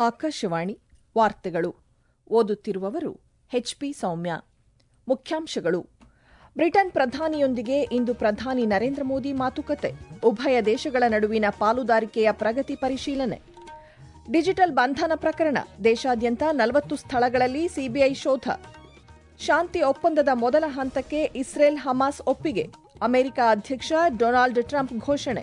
ಆಕಾಶವಾಣಿ ವಾರ್ತೆಗಳು ಓದುತ್ತಿರುವವರು ಎಚ್ಪಿ ಸೌಮ್ಯ ಮುಖ್ಯಾಂಶಗಳು ಬ್ರಿಟನ್ ಪ್ರಧಾನಿಯೊಂದಿಗೆ ಇಂದು ಪ್ರಧಾನಿ ನರೇಂದ್ರ ಮೋದಿ ಮಾತುಕತೆ ಉಭಯ ದೇಶಗಳ ನಡುವಿನ ಪಾಲುದಾರಿಕೆಯ ಪ್ರಗತಿ ಪರಿಶೀಲನೆ ಡಿಜಿಟಲ್ ಬಂಧನ ಪ್ರಕರಣ ದೇಶಾದ್ಯಂತ ನಲವತ್ತು ಸ್ಥಳಗಳಲ್ಲಿ ಸಿಬಿಐ ಶೋಧ ಶಾಂತಿ ಒಪ್ಪಂದದ ಮೊದಲ ಹಂತಕ್ಕೆ ಇಸ್ರೇಲ್ ಹಮಾಸ್ ಒಪ್ಪಿಗೆ ಅಮೆರಿಕ ಅಧ್ಯಕ್ಷ ಡೊನಾಲ್ಡ್ ಟ್ರಂಪ್ ಘೋಷಣೆ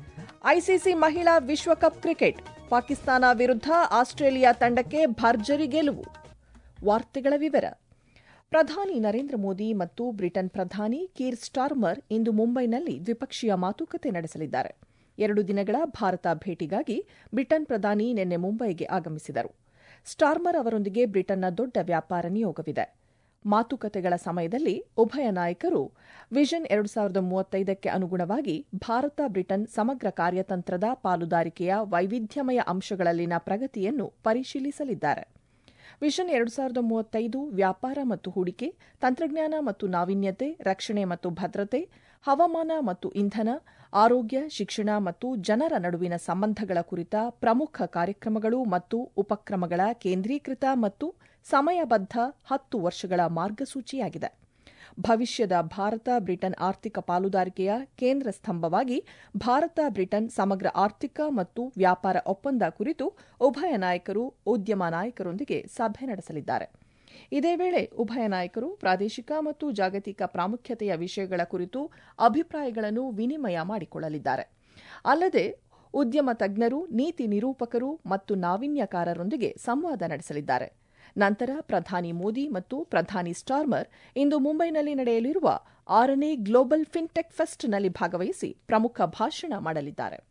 ಐಸಿಸಿ ಮಹಿಳಾ ವಿಶ್ವಕಪ್ ಕ್ರಿಕೆಟ್ ಪಾಕಿಸ್ತಾನ ವಿರುದ್ಧ ಆಸ್ಟ್ರೇಲಿಯಾ ತಂಡಕ್ಕೆ ಭರ್ಜರಿ ಗೆಲುವು ವಾರ್ತೆಗಳ ವಿವರ ಪ್ರಧಾನಿ ನರೇಂದ್ರ ಮೋದಿ ಮತ್ತು ಬ್ರಿಟನ್ ಪ್ರಧಾನಿ ಕೀರ್ ಸ್ಟಾರ್ಮರ್ ಇಂದು ಮುಂಬೈನಲ್ಲಿ ದ್ವಿಪಕ್ಷೀಯ ಮಾತುಕತೆ ನಡೆಸಲಿದ್ದಾರೆ ಎರಡು ದಿನಗಳ ಭಾರತ ಭೇಟಿಗಾಗಿ ಬ್ರಿಟನ್ ಪ್ರಧಾನಿ ನಿನ್ನೆ ಮುಂಬೈಗೆ ಆಗಮಿಸಿದರು ಸ್ಟಾರ್ಮರ್ ಅವರೊಂದಿಗೆ ಬ್ರಿಟನ್ನ ದೊಡ್ಡ ವ್ಯಾಪಾರ ನಿಯೋಗವಿದೆ ಮಾತುಕತೆಗಳ ಸಮಯದಲ್ಲಿ ಉಭಯ ನಾಯಕರು ವಿಷನ್ ಎರಡು ಸಾವಿರದ ಮೂವತ್ತೈದಕ್ಕೆ ಅನುಗುಣವಾಗಿ ಭಾರತ ಬ್ರಿಟನ್ ಸಮಗ್ರ ಕಾರ್ಯತಂತ್ರದ ಪಾಲುದಾರಿಕೆಯ ವೈವಿಧ್ಯಮಯ ಅಂಶಗಳಲ್ಲಿನ ಪ್ರಗತಿಯನ್ನು ಪರಿಶೀಲಿಸಲಿದ್ದಾರೆ ವಿಷನ್ ಎರಡು ಸಾವಿರದ ಮೂವತ್ತೈದು ವ್ಯಾಪಾರ ಮತ್ತು ಹೂಡಿಕೆ ತಂತ್ರಜ್ಞಾನ ಮತ್ತು ನಾವೀನ್ಯತೆ ರಕ್ಷಣೆ ಮತ್ತು ಭದ್ರತೆ ಹವಾಮಾನ ಮತ್ತು ಇಂಧನ ಆರೋಗ್ಯ ಶಿಕ್ಷಣ ಮತ್ತು ಜನರ ನಡುವಿನ ಸಂಬಂಧಗಳ ಕುರಿತ ಪ್ರಮುಖ ಕಾರ್ಯಕ್ರಮಗಳು ಮತ್ತು ಉಪಕ್ರಮಗಳ ಕೇಂದ್ರೀಕೃತ ಮತ್ತು ಸಮಯಬದ್ಧ ಹತ್ತು ವರ್ಷಗಳ ಮಾರ್ಗಸೂಚಿಯಾಗಿದೆ ಭವಿಷ್ಯದ ಭಾರತ ಬ್ರಿಟನ್ ಆರ್ಥಿಕ ಪಾಲುದಾರಿಕೆಯ ಕೇಂದ್ರ ಸ್ತಂಭವಾಗಿ ಭಾರತ ಬ್ರಿಟನ್ ಸಮಗ್ರ ಆರ್ಥಿಕ ಮತ್ತು ವ್ಯಾಪಾರ ಒಪ್ಪಂದ ಕುರಿತು ಉಭಯ ನಾಯಕರು ಉದ್ಯಮ ನಾಯಕರೊಂದಿಗೆ ಸಭೆ ನಡೆಸಲಿದ್ದಾರೆ ಇದೇ ವೇಳೆ ಉಭಯ ನಾಯಕರು ಪ್ರಾದೇಶಿಕ ಮತ್ತು ಜಾಗತಿಕ ಪ್ರಾಮುಖ್ಯತೆಯ ವಿಷಯಗಳ ಕುರಿತು ಅಭಿಪ್ರಾಯಗಳನ್ನು ವಿನಿಮಯ ಮಾಡಿಕೊಳ್ಳಲಿದ್ದಾರೆ ಅಲ್ಲದೆ ಉದ್ಯಮ ತಜ್ಞರು ನೀತಿ ನಿರೂಪಕರು ಮತ್ತು ನಾವೀನ್ಯಕಾರರೊಂದಿಗೆ ಸಂವಾದ ನಡೆಸಲಿದ್ದಾರೆ ನಂತರ ಪ್ರಧಾನಿ ಮೋದಿ ಮತ್ತು ಪ್ರಧಾನಿ ಸ್ಟಾರ್ಮರ್ ಇಂದು ಮುಂಬೈನಲ್ಲಿ ನಡೆಯಲಿರುವ ಆರನೇ ಗ್ಲೋಬಲ್ ಫಿನ್ಟೆಕ್ ಫೆಸ್ಟ್ನಲ್ಲಿ ಭಾಗವಹಿಸಿ ಪ್ರಮುಖ ಭಾಷಣ ಮಾಡಲಿದ್ದಾರೆ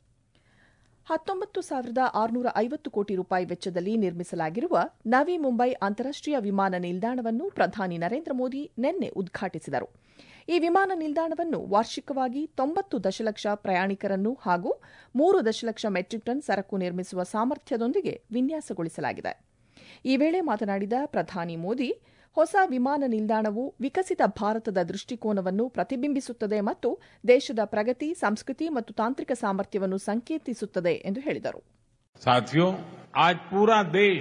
ಹತ್ತೊಂಬತ್ತು ಸಾವಿರದ ಆರುನೂರ ಐವತ್ತು ಕೋಟಿ ರೂಪಾಯಿ ವೆಚ್ಚದಲ್ಲಿ ನಿರ್ಮಿಸಲಾಗಿರುವ ನವಿ ಮುಂಬೈ ಅಂತಾರಾಷ್ಟೀಯ ವಿಮಾನ ನಿಲ್ದಾಣವನ್ನು ಪ್ರಧಾನಿ ನರೇಂದ್ರ ಮೋದಿ ನಿನ್ನೆ ಉದ್ಘಾಟಿಸಿದರು ಈ ವಿಮಾನ ನಿಲ್ದಾಣವನ್ನು ವಾರ್ಷಿಕವಾಗಿ ತೊಂಬತ್ತು ದಶಲಕ್ಷ ಪ್ರಯಾಣಿಕರನ್ನು ಹಾಗೂ ಮೂರು ದಶಲಕ್ಷ ಮೆಟ್ರಿಕ್ ಟನ್ ಸರಕು ನಿರ್ಮಿಸುವ ಸಾಮರ್ಥ್ಯದೊಂದಿಗೆ ವಿನ್ಯಾಸಗೊಳಿಸಲಾಗಿದೆ ಈ ವೇಳೆ ಮಾತನಾಡಿದ ಪ್ರಧಾನಿ ಮೋದಿ ಹೊಸ ವಿಮಾನ ನಿಲ್ದಾಣವು ವಿಕಸಿತ ಭಾರತದ ದೃಷ್ಟಿಕೋನವನ್ನು ಪ್ರತಿಬಿಂಬಿಸುತ್ತದೆ ಮತ್ತು ದೇಶದ ಪ್ರಗತಿ ಸಂಸ್ಕೃತಿ ಮತ್ತು ತಾಂತ್ರಿಕ ಸಾಮರ್ಥ್ಯವನ್ನು ಸಂಕೇತಿಸುತ್ತದೆ ಎಂದು ಹೇಳಿದರು साथियों आज पूरा देश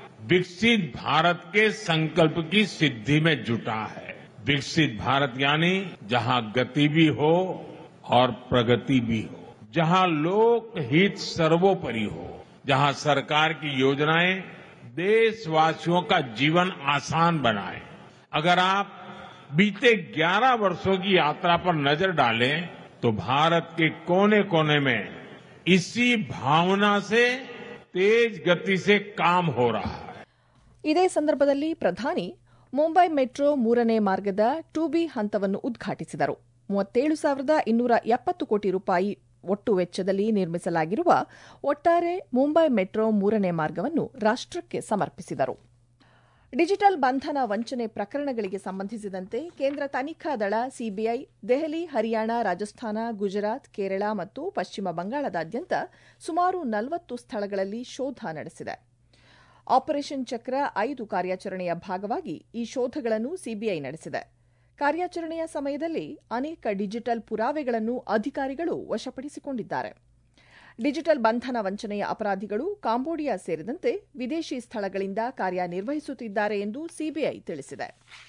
विकसित भारत के संकल्प की सिद्धि में जुटा है विकसित भारत यानी जहां गति भी हो और प्रगति भी हो जहां लोक हित सर्वोपरि हो जहां सरकार की योजनाएं देशवासियों का जीवन आसान बनाए अगर आप बीते 11 वर्षों की यात्रा पर नजर डालें तो भारत के कोने कोने में इसी भावना से तेज गति से काम हो रहा है ಇದೇ ಸಂದರ್ಭದಲ್ಲಿ ಪ್ರಧಾನಿ ಮುಂಬೈ ಮೆಟ್ರೋ ಮೂರನೇ ಮಾರ್ಗದ ಟು ಬಿ ಹಂತವನ್ನು ಉದ್ಘಾಟಿಸಿದರು ಮೂವತ್ತೇಳು ಸಾವಿರದ ಇನ್ನೂರ ಎಪ್ಪತ್ತು ಕೋಟಿ ರೂಪಾಯಿ ಒಟ್ಟು ವೆಚ್ಚದಲ್ಲಿ ನಿರ್ಮಿಸಲಾಗಿರುವ ಒಟ್ಟಾರೆ ಮುಂಬೈ ಮೆಟ್ರೋ ಮೂರನೇ ಮಾರ್ಗವನ್ನು ರಾಷ್ಟಕ್ಕೆ ಸಮರ್ಪಿಸಿದರು ಡಿಜಿಟಲ್ ಬಂಧನ ವಂಚನೆ ಪ್ರಕರಣಗಳಿಗೆ ಸಂಬಂಧಿಸಿದಂತೆ ಕೇಂದ್ರ ತನಿಖಾ ದಳ ಸಿಬಿಐ ದೆಹಲಿ ಹರಿಯಾಣ ರಾಜಸ್ಥಾನ ಗುಜರಾತ್ ಕೇರಳ ಮತ್ತು ಪಶ್ಚಿಮ ಬಂಗಾಳದಾದ್ಯಂತ ಸುಮಾರು ನಲವತ್ತು ಸ್ಥಳಗಳಲ್ಲಿ ಶೋಧ ನಡೆಸಿದೆ ಆಪರೇಷನ್ ಚಕ್ರ ಐದು ಕಾರ್ಯಾಚರಣೆಯ ಭಾಗವಾಗಿ ಈ ಶೋಧಗಳನ್ನು ಸಿಬಿಐ ನಡೆಸಿದೆ ಕಾರ್ಯಾಚರಣೆಯ ಸಮಯದಲ್ಲಿ ಅನೇಕ ಡಿಜಿಟಲ್ ಪುರಾವೆಗಳನ್ನು ಅಧಿಕಾರಿಗಳು ವಶಪಡಿಸಿಕೊಂಡಿದ್ದಾರೆ ಡಿಜಿಟಲ್ ಬಂಧನ ವಂಚನೆಯ ಅಪರಾಧಿಗಳು ಕಾಂಬೋಡಿಯಾ ಸೇರಿದಂತೆ ವಿದೇಶಿ ಸ್ಥಳಗಳಿಂದ ಕಾರ್ಯನಿರ್ವಹಿಸುತ್ತಿದ್ದಾರೆ ಎಂದು ಸಿಬಿಐ ತಿಳಿಸಿದೆ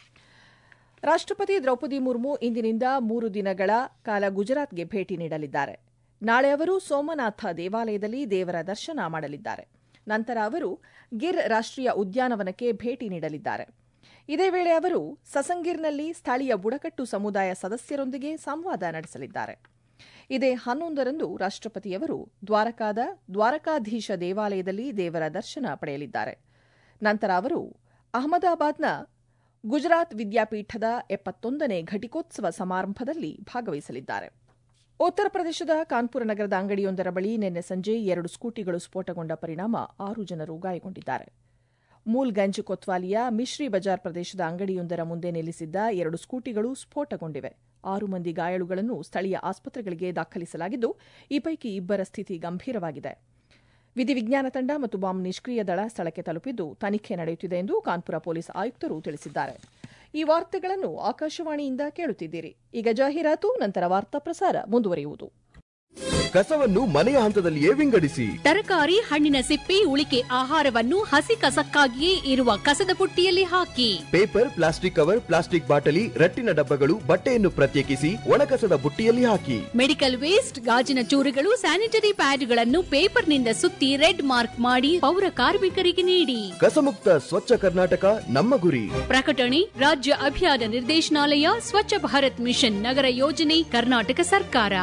ರಾಷ್ಟಪತಿ ದ್ರೌಪದಿ ಮುರ್ಮು ಇಂದಿನಿಂದ ಮೂರು ದಿನಗಳ ಕಾಲ ಗುಜರಾತ್ಗೆ ಭೇಟಿ ನೀಡಲಿದ್ದಾರೆ ನಾಳೆ ಅವರು ಸೋಮನಾಥ ದೇವಾಲಯದಲ್ಲಿ ದೇವರ ದರ್ಶನ ಮಾಡಲಿದ್ದಾರೆ ನಂತರ ಅವರು ಗಿರ್ ರಾಷ್ಟೀಯ ಉದ್ಯಾನವನಕ್ಕೆ ಭೇಟಿ ನೀಡಲಿದ್ದಾರೆ ಇದೇ ವೇಳೆ ಅವರು ಸಸಂಗಿರ್ನಲ್ಲಿ ಸ್ಥಳೀಯ ಬುಡಕಟ್ಟು ಸಮುದಾಯ ಸದಸ್ಯರೊಂದಿಗೆ ಸಂವಾದ ನಡೆಸಲಿದ್ದಾರೆ ಇದೇ ಹನ್ನೊಂದರಂದು ರಾಷ್ಟಪತಿಯವರು ದ್ವಾರಕಾದ ದ್ವಾರಕಾಧೀಶ ದೇವಾಲಯದಲ್ಲಿ ದೇವರ ದರ್ಶನ ಪಡೆಯಲಿದ್ದಾರೆ ನಂತರ ಅವರು ಅಹಮದಾಬಾದ್ನ ಗುಜರಾತ್ ವಿದ್ಯಾಪೀಠದ ಎಪ್ಪತ್ತೊಂದನೇ ಘಟಿಕೋತ್ಸವ ಸಮಾರಂಭದಲ್ಲಿ ಭಾಗವಹಿಸಲಿದ್ದಾರೆ ಉತ್ತರ ಪ್ರದೇಶದ ಕಾನ್ಪುರ ನಗರದ ಅಂಗಡಿಯೊಂದರ ಬಳಿ ನಿನ್ನೆ ಸಂಜೆ ಎರಡು ಸ್ಕೂಟಿಗಳು ಸ್ಫೋಟಗೊಂಡ ಪರಿಣಾಮ ಆರು ಜನರು ಗಾಯಗೊಂಡಿದ್ದಾರೆ ಮೂಲ್ಗಂಜ್ ಕೊತ್ವಾಲಿಯ ಮಿಶ್ರಿ ಬಜಾರ್ ಪ್ರದೇಶದ ಅಂಗಡಿಯೊಂದರ ಮುಂದೆ ನಿಲ್ಲಿಸಿದ್ದ ಎರಡು ಸ್ಕೂಟಿಗಳು ಸ್ಫೋಟಗೊಂಡಿವೆ ಆರು ಮಂದಿ ಗಾಯಾಳುಗಳನ್ನು ಸ್ಥಳೀಯ ಆಸ್ಪತ್ರೆಗಳಿಗೆ ದಾಖಲಿಸಲಾಗಿದ್ದು ಈ ಪೈಕಿ ಇಬ್ಬರ ಸ್ಥಿತಿ ಗಂಭೀರವಾಗಿದೆ ವಿಧಿವಿಜ್ಞಾನ ತಂಡ ಮತ್ತು ಬಾಂಬ್ ನಿಷ್ಕ್ರಿಯ ದಳ ಸ್ಥಳಕ್ಕೆ ತಲುಪಿದ್ದು ತನಿಖೆ ನಡೆಯುತ್ತಿದೆ ಎಂದು ಕಾನ್ಪುರ ಪೊಲೀಸ್ ಆಯುಕ್ತರು ತಿಳಿಸಿದ್ದಾರೆ ಈ ವಾರ್ತೆಗಳನ್ನು ಆಕಾಶವಾಣಿಯಿಂದ ಕೇಳುತ್ತಿದ್ದೀರಿ ಈಗ ಜಾಹೀರಾತು ನಂತರ ವಾರ್ತಾ ಪ್ರಸಾರ ಮುಂದುವರಿಯುವುದು ಕಸವನ್ನು ಮನೆಯ ಹಂತದಲ್ಲಿಯೇ ವಿಂಗಡಿಸಿ ತರಕಾರಿ ಹಣ್ಣಿನ ಸಿಪ್ಪೆ ಉಳಿಕೆ ಆಹಾರವನ್ನು ಹಸಿ ಕಸಕ್ಕಾಗಿಯೇ ಇರುವ ಕಸದ ಪುಟ್ಟಿಯಲ್ಲಿ ಹಾಕಿ ಪೇಪರ್ ಪ್ಲಾಸ್ಟಿಕ್ ಕವರ್ ಪ್ಲಾಸ್ಟಿಕ್ ಬಾಟಲಿ ರಟ್ಟಿನ ಡಬ್ಬಗಳು ಬಟ್ಟೆಯನ್ನು ಪ್ರತ್ಯೇಕಿಸಿ ಒಣಕಸದ ಬುಟ್ಟಿಯಲ್ಲಿ ಹಾಕಿ ಮೆಡಿಕಲ್ ವೇಸ್ಟ್ ಗಾಜಿನ ಚೂರುಗಳು ಸ್ಯಾನಿಟರಿ ಪ್ಯಾಡ್ಗಳನ್ನು ಪೇಪರ್ನಿಂದ ಸುತ್ತಿ ರೆಡ್ ಮಾರ್ಕ್ ಮಾಡಿ ಪೌರ ಕಾರ್ಮಿಕರಿಗೆ ನೀಡಿ ಕಸಮುಕ್ತ ಸ್ವಚ್ಛ ಕರ್ನಾಟಕ ನಮ್ಮ ಗುರಿ ಪ್ರಕಟಣೆ ರಾಜ್ಯ ಅಭಿಯಾನ ನಿರ್ದೇಶನಾಲಯ ಸ್ವಚ್ಛ ಭಾರತ್ ಮಿಷನ್ ನಗರ ಯೋಜನೆ ಕರ್ನಾಟಕ ಸರ್ಕಾರ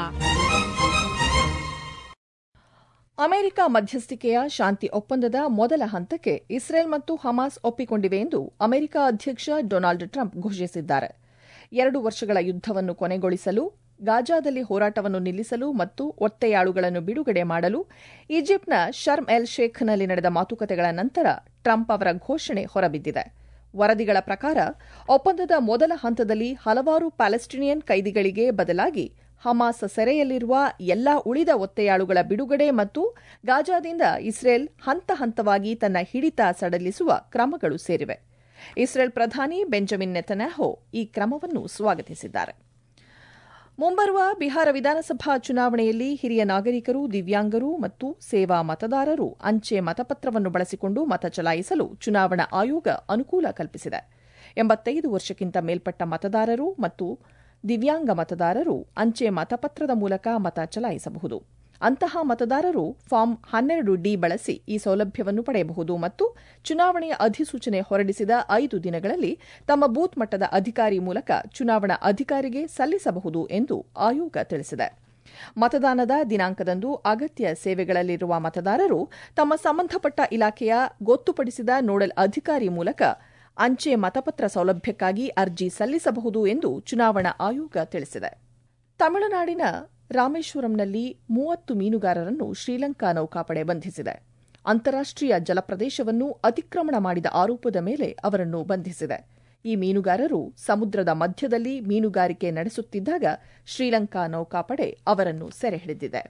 ಅಮೆರಿಕ ಮಧ್ಯಸ್ಥಿಕೆಯ ಶಾಂತಿ ಒಪ್ಪಂದದ ಮೊದಲ ಹಂತಕ್ಕೆ ಇಸ್ರೇಲ್ ಮತ್ತು ಹಮಾಸ್ ಒಪ್ಪಿಕೊಂಡಿವೆ ಎಂದು ಅಮೆರಿಕ ಅಧ್ಯಕ್ಷ ಡೊನಾಲ್ಡ್ ಟ್ರಂಪ್ ಘೋಷಿಸಿದ್ದಾರೆ ಎರಡು ವರ್ಷಗಳ ಯುದ್ದವನ್ನು ಕೊನೆಗೊಳಿಸಲು ಗಾಜಾದಲ್ಲಿ ಹೋರಾಟವನ್ನು ನಿಲ್ಲಿಸಲು ಮತ್ತು ಒತ್ತೆಯಾಳುಗಳನ್ನು ಬಿಡುಗಡೆ ಮಾಡಲು ಈಜಿಪ್ಟ್ನ ಶರ್ಮ್ ಎಲ್ ಶೇಖ್ನಲ್ಲಿ ನಡೆದ ಮಾತುಕತೆಗಳ ನಂತರ ಟ್ರಂಪ್ ಅವರ ಘೋಷಣೆ ಹೊರಬಿದ್ದಿದೆ ವರದಿಗಳ ಪ್ರಕಾರ ಒಪ್ಪಂದದ ಮೊದಲ ಹಂತದಲ್ಲಿ ಹಲವಾರು ಪ್ಯಾಲೆಸ್ಟಿನಿಯನ್ ಕೈದಿಗಳಿಗೆ ಬದಲಾಗಿ ಹಮಾಸ್ ಸೆರೆಯಲ್ಲಿರುವ ಎಲ್ಲಾ ಉಳಿದ ಒತ್ತೆಯಾಳುಗಳ ಬಿಡುಗಡೆ ಮತ್ತು ಗಾಜಾದಿಂದ ಇಸ್ರೇಲ್ ಹಂತ ಹಂತವಾಗಿ ತನ್ನ ಹಿಡಿತ ಸಡಲಿಸುವ ಕ್ರಮಗಳು ಸೇರಿವೆ ಇಸ್ರೇಲ್ ಪ್ರಧಾನಿ ಬೆಂಜಮಿನ್ ನೆತನ್ಯಾಹು ಈ ಕ್ರಮವನ್ನು ಸ್ವಾಗತಿಸಿದ್ದಾರೆ ಮುಂಬರುವ ಬಿಹಾರ ವಿಧಾನಸಭಾ ಚುನಾವಣೆಯಲ್ಲಿ ಹಿರಿಯ ನಾಗರಿಕರು ದಿವ್ಯಾಂಗರು ಮತ್ತು ಸೇವಾ ಮತದಾರರು ಅಂಚೆ ಮತಪತ್ರವನ್ನು ಬಳಸಿಕೊಂಡು ಮತ ಚಲಾಯಿಸಲು ಚುನಾವಣಾ ಆಯೋಗ ಅನುಕೂಲ ಕಲ್ಪಿಸಿದೆ ಎಂಬತ್ತೈದು ವರ್ಷಕ್ಕಿಂತ ಮೇಲ್ಪಟ್ಟ ಮತದಾರರು ಮತ್ತು ದಿವ್ಯಾಂಗ ಮತದಾರರು ಅಂಚೆ ಮತಪತ್ರದ ಮೂಲಕ ಮತ ಚಲಾಯಿಸಬಹುದು ಅಂತಹ ಮತದಾರರು ಫಾರ್ಮ್ ಹನ್ನೆರಡು ಡಿ ಬಳಸಿ ಈ ಸೌಲಭ್ಯವನ್ನು ಪಡೆಯಬಹುದು ಮತ್ತು ಚುನಾವಣೆಯ ಅಧಿಸೂಚನೆ ಹೊರಡಿಸಿದ ಐದು ದಿನಗಳಲ್ಲಿ ತಮ್ಮ ಬೂತ್ ಮಟ್ಟದ ಅಧಿಕಾರಿ ಮೂಲಕ ಚುನಾವಣಾ ಅಧಿಕಾರಿಗೆ ಸಲ್ಲಿಸಬಹುದು ಎಂದು ಆಯೋಗ ತಿಳಿಸಿದೆ ಮತದಾನದ ದಿನಾಂಕದಂದು ಅಗತ್ಯ ಸೇವೆಗಳಲ್ಲಿರುವ ಮತದಾರರು ತಮ್ಮ ಸಂಬಂಧಪಟ್ಟ ಇಲಾಖೆಯ ಗೊತ್ತುಪಡಿಸಿದ ನೋಡಲ್ ಅಧಿಕಾರಿ ಮೂಲಕ ಅಂಚೆ ಮತಪತ್ರ ಸೌಲಭ್ಯಕ್ಕಾಗಿ ಅರ್ಜಿ ಸಲ್ಲಿಸಬಹುದು ಎಂದು ಚುನಾವಣಾ ಆಯೋಗ ತಿಳಿಸಿದೆ ತಮಿಳುನಾಡಿನ ರಾಮೇಶ್ವರಂನಲ್ಲಿ ಮೂವತ್ತು ಮೀನುಗಾರರನ್ನು ಶ್ರೀಲಂಕಾ ನೌಕಾಪಡೆ ಬಂಧಿಸಿದೆ ಅಂತಾರಾಷ್ಟೀಯ ಜಲಪ್ರದೇಶವನ್ನು ಅತಿಕ್ರಮಣ ಮಾಡಿದ ಆರೋಪದ ಮೇಲೆ ಅವರನ್ನು ಬಂಧಿಸಿದೆ ಈ ಮೀನುಗಾರರು ಸಮುದ್ರದ ಮಧ್ಯದಲ್ಲಿ ಮೀನುಗಾರಿಕೆ ನಡೆಸುತ್ತಿದ್ದಾಗ ಶ್ರೀಲಂಕಾ ನೌಕಾಪಡೆ ಅವರನ್ನು ಸೆರೆ ಹಿಡಿದಿದೆ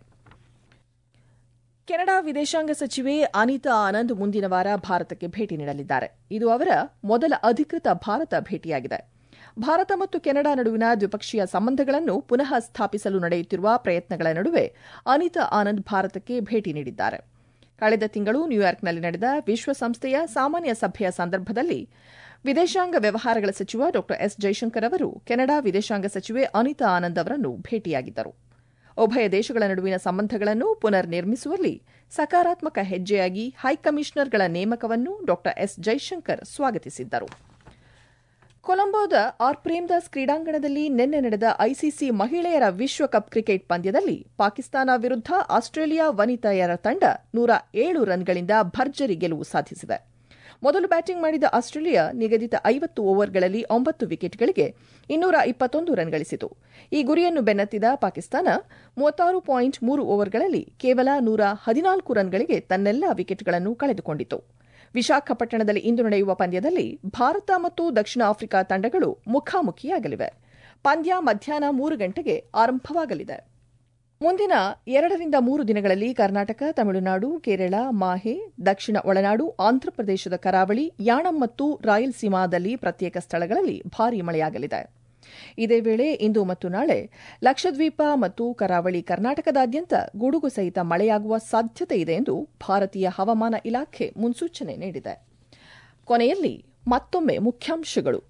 ಕೆನಡಾ ವಿದೇಶಾಂಗ ಸಚಿವೆ ಅನಿತಾ ಆನಂದ್ ಮುಂದಿನ ವಾರ ಭಾರತಕ್ಕೆ ಭೇಟಿ ನೀಡಲಿದ್ದಾರೆ ಇದು ಅವರ ಮೊದಲ ಅಧಿಕೃತ ಭಾರತ ಭೇಟಿಯಾಗಿದೆ ಭಾರತ ಮತ್ತು ಕೆನಡಾ ನಡುವಿನ ದ್ವಿಪಕ್ಷೀಯ ಸಂಬಂಧಗಳನ್ನು ಪುನಃ ಸ್ಥಾಪಿಸಲು ನಡೆಯುತ್ತಿರುವ ಪ್ರಯತ್ನಗಳ ನಡುವೆ ಅನಿತಾ ಆನಂದ್ ಭಾರತಕ್ಕೆ ಭೇಟಿ ನೀಡಿದ್ದಾರೆ ಕಳೆದ ತಿಂಗಳು ನ್ಯೂಯಾರ್ಕ್ನಲ್ಲಿ ನಡೆದ ವಿಶ್ವಸಂಸ್ಥೆಯ ಸಾಮಾನ್ಯ ಸಭೆಯ ಸಂದರ್ಭದಲ್ಲಿ ವಿದೇಶಾಂಗ ವ್ಯವಹಾರಗಳ ಸಚಿವ ಡಾ ಎಸ್ ಜೈಶಂಕರ್ ಅವರು ಕೆನಡಾ ವಿದೇಶಾಂಗ ಸಚಿವೆ ಅನಿತಾ ಆನಂದ್ ಅವರನ್ನು ಭೇಟಿಯಾಗಿದ್ದರು ಉಭಯ ದೇಶಗಳ ನಡುವಿನ ಸಂಬಂಧಗಳನ್ನು ಪುನರ್ ನಿರ್ಮಿಸುವಲ್ಲಿ ಸಕಾರಾತ್ಮಕ ಹೆಜ್ಜೆಯಾಗಿ ಹೈಕಮಿಷನರ್ಗಳ ನೇಮಕವನ್ನು ಡಾ ಎಸ್ ಜೈಶಂಕರ್ ಸ್ವಾಗತಿಸಿದ್ದರು ಕೊಲಂಬೋದ ಆರ್ ಪ್ರೇಮ್ದಾಸ್ ಕ್ರೀಡಾಂಗಣದಲ್ಲಿ ನಿನ್ನೆ ನಡೆದ ಐಸಿಸಿ ಮಹಿಳೆಯರ ವಿಶ್ವಕಪ್ ಕ್ರಿಕೆಟ್ ಪಂದ್ಯದಲ್ಲಿ ಪಾಕಿಸ್ತಾನ ವಿರುದ್ಧ ಆಸ್ಟ್ರೇಲಿಯಾ ವನಿತೆಯರ ತಂಡ ನೂರ ಏಳು ರನ್ಗಳಿಂದ ಭರ್ಜರಿ ಗೆಲುವು ಸಾಧಿಸಿದೆ ಮೊದಲು ಬ್ಯಾಟಿಂಗ್ ಮಾಡಿದ ಆಸ್ಟ್ರೇಲಿಯಾ ನಿಗದಿತ ಐವತ್ತು ಓವರ್ಗಳಲ್ಲಿ ಒಂಬತ್ತು ವಿಕೆಟ್ಗಳಿಗೆ ಇನ್ನೂರ ಇಪ್ಪತ್ತೊಂದು ರನ್ ಗಳಿಸಿತು ಈ ಗುರಿಯನ್ನು ಬೆನ್ನತ್ತಿದ ಪಾಕಿಸ್ತಾನ ಮೂವತ್ತಾರು ಪಾಯಿಂಟ್ ಮೂರು ಓವರ್ಗಳಲ್ಲಿ ಕೇವಲ ನೂರ ಹದಿನಾಲ್ಕು ರನ್ಗಳಿಗೆ ತನ್ನೆಲ್ಲಾ ವಿಕೆಟ್ಗಳನ್ನು ಕಳೆದುಕೊಂಡಿತು ವಿಶಾಖಪಟ್ಟಣದಲ್ಲಿ ಇಂದು ನಡೆಯುವ ಪಂದ್ಯದಲ್ಲಿ ಭಾರತ ಮತ್ತು ದಕ್ಷಿಣ ಆಫ್ರಿಕಾ ತಂಡಗಳು ಮುಖಾಮುಖಿಯಾಗಲಿವೆ ಪಂದ್ಯ ಮಧ್ಯಾಹ್ನ ಮೂರು ಗಂಟೆಗೆ ಆರಂಭವಾಗಲಿದೆ ಮುಂದಿನ ಎರಡರಿಂದ ಮೂರು ದಿನಗಳಲ್ಲಿ ಕರ್ನಾಟಕ ತಮಿಳುನಾಡು ಕೇರಳ ಮಾಹೆ ದಕ್ಷಿಣ ಒಳನಾಡು ಆಂಧ್ರಪ್ರದೇಶದ ಕರಾವಳಿ ಯಾಣಂ ಮತ್ತು ರಾಯಲಸೀಮಾದಲ್ಲಿ ಪ್ರತ್ಯೇಕ ಸ್ಥಳಗಳಲ್ಲಿ ಭಾರೀ ಮಳೆಯಾಗಲಿದೆ ಇದೇ ವೇಳೆ ಇಂದು ಮತ್ತು ನಾಳೆ ಲಕ್ಷದ್ವೀಪ ಮತ್ತು ಕರಾವಳಿ ಕರ್ನಾಟಕದಾದ್ಯಂತ ಗುಡುಗು ಸಹಿತ ಮಳೆಯಾಗುವ ಸಾಧ್ಯತೆ ಇದೆ ಎಂದು ಭಾರತೀಯ ಹವಾಮಾನ ಇಲಾಖೆ ಮುನ್ಸೂಚನೆ ನೀಡಿದೆ ಕೊನೆಯಲ್ಲಿ ಮತ್ತೊಮ್ಮೆ ಮುಖ್ಯಾಂಶಗಳು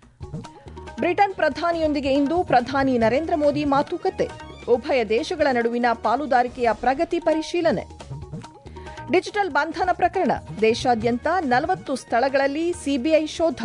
ಬ್ರಿಟನ್ ಪ್ರಧಾನಿಯೊಂದಿಗೆ ಇಂದು ಪ್ರಧಾನಿ ನರೇಂದ್ರ ಮೋದಿ ಮಾತುಕತೆ ಉಭಯ ದೇಶಗಳ ನಡುವಿನ ಪಾಲುದಾರಿಕೆಯ ಪ್ರಗತಿ ಪರಿಶೀಲನೆ ಡಿಜಿಟಲ್ ಬಂಧನ ಪ್ರಕರಣ ದೇಶಾದ್ಯಂತ ನಲವತ್ತು ಸ್ಥಳಗಳಲ್ಲಿ ಸಿಬಿಐ ಶೋಧ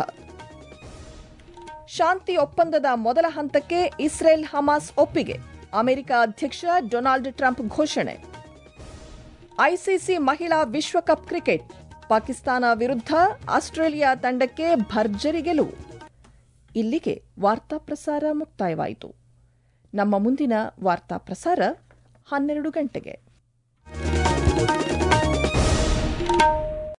ಶಾಂತಿ ಒಪ್ಪಂದದ ಮೊದಲ ಹಂತಕ್ಕೆ ಇಸ್ರೇಲ್ ಹಮಾಸ್ ಒಪ್ಪಿಗೆ ಅಮೆರಿಕ ಅಧ್ಯಕ್ಷ ಡೊನಾಲ್ಡ್ ಟ್ರಂಪ್ ಘೋಷಣೆ ಐಸಿಸಿ ಮಹಿಳಾ ವಿಶ್ವಕಪ್ ಕ್ರಿಕೆಟ್ ಪಾಕಿಸ್ತಾನ ವಿರುದ್ಧ ಆಸ್ಟ್ರೇಲಿಯಾ ತಂಡಕ್ಕೆ ಭರ್ಜರಿ ಗೆಲುವು ಇಲ್ಲಿಗೆ ವಾರ್ತಾ ಪ್ರಸಾರ ಮುಕ್ತಾಯವಾಯಿತು ನಮ್ಮ ಮುಂದಿನ ವಾರ್ತಾ ಪ್ರಸಾರ ಹನ್ನೆರಡು ಗಂಟೆಗೆ